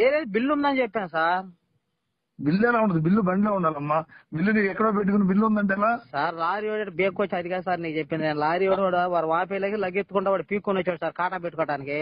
చేయలేదు బిల్లు ఉందని చెప్పాను సార్ బిల్లు ఎలా ఉంటుంది బిల్లు బండిలో ఉండాలమ్మా బిల్లు నీకు ఎక్కడో పెట్టుకుని బిల్లు ఉందంటే ఎలా సార్ లారీ వాడు బేక్ వచ్చి అది కాదు సార్ నీకు చెప్పింది నేను లారీ వాడు వాడు వాడు వాపేలకి లగ్గెత్తుకుంటా వాడు పీక్కొని వచ్చాడు సార్ కాటా పెట్టుకోవడానికి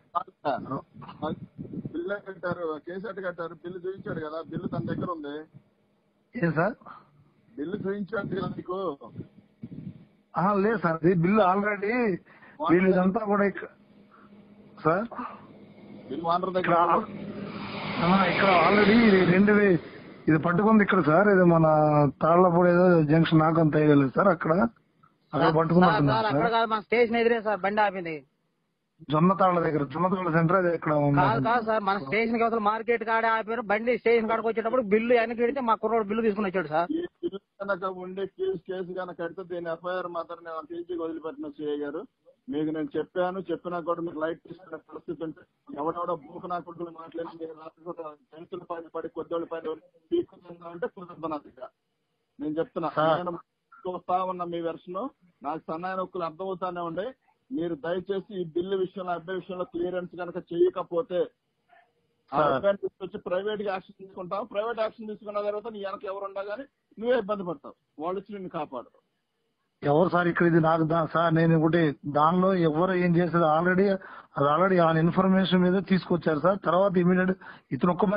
బిల్లు కట్టారు కేసు ఎట్ట కట్టారు బిల్లు చూపించాడు కదా బిల్లు తన దగ్గర ఉంది ఏం సార్ బిల్లు చూపించాడు కదా నీకు ఆహా, లేదు సార్ ఇది బిల్లు ఆల్రెడీ వీళ్ళు ఇదంతా కూడా ఇక్కడ సార్ బిల్లు ఓనర్ ఇక్కడ దగ్గర ఆల్- ఆ, ఇక్కడ ఆల్రెడీ ఇది రెండు వే- ఇది పట్టుకుంది ఇక్కడ సార్ ఇది మన తాళ్లపూడి ఏదో జంక్షన్ నాకు అంత వేయలేదు సార్ అక్కడ అక్కడ సార్ పట్టుకున్నట్టున్నారు సార్, అక్కడ సార్ కాదు మన స్టేషన్ ఎదురే సార్ బండి ఆపింది జొన్న తాళ్ళ దగ్గర జొన్న తాళ్ళ సెంటర్ అది ఇక్కడ కాదు ఉంది కాదు సార్ మన స్టేషన్ అవతల మార్కెట్ కాడే ఆపారు బండి స్టేషన్ కాడకు వచ్చేటప్పుడు బిల్లు వెనక్కి పెడితే మా కుర్రోడు బిల్లు తీసుకుని వచ్చాడు సార్ ఈ బిల్లు కనుక ఉండే కేసు కేసు కనుక కడితే దీని ఎఫ్ఐఆర్ మాత్రం నేను టీసీకి వదిలిపెట్టిన సిఐ గారు మీకు నేను చెప్పాను చెప్పినా కూడా మీకు లైట్ తీసుకునే పరిస్థితి ఉంటే ఎవడెవడో బూకు నా కొడుకులు మాట్లాడి మీరు రాత్రి టెన్షన్ పడి పడి కొద్దివాళ్ళు పడి తీసుకుందా అంటే కుదరదు నా దగ్గర నేను చెప్తున్నా సార్. నేను చూస్తా ఉన్న మీ వెర్షన్ నాకు సన్నాయి నొక్కులు అర్థమవుతానే ఉండే మీరు దయచేసి ఈ బిల్లు విషయంలో అబ్బాయి విషయంలో క్లియరెన్స్ కనుక చేయకపోతే ఆ సార్. అబ్బాయిని తీసుకొచ్చి ప్రైవేట్ గా యాక్షన్ తీసుకుంటావు ప్రైవేట్ యాక్షన్ తీసుకున్న తర్వాత నీ వెనక ఎవరు ఉన్నా కానీ నువ్వే ఇబ్బంది పడతావు వాళ్ళు వచ్చి నిన్ను కాపాడరు ఎవరు సార్ ఇక్కడ ఇది నాకు దా- సార్ నేను ఒకటి దానిలో ఎవరు ఏం చేసేది ఆల్రెడీ అది ఆల్రెడీ ఆ ఇన్ఫర్మేషన్ మీద తీసుకొచ్చారు సార్ తర్వాత ఇమీడియట్ ఇతను ఒక్క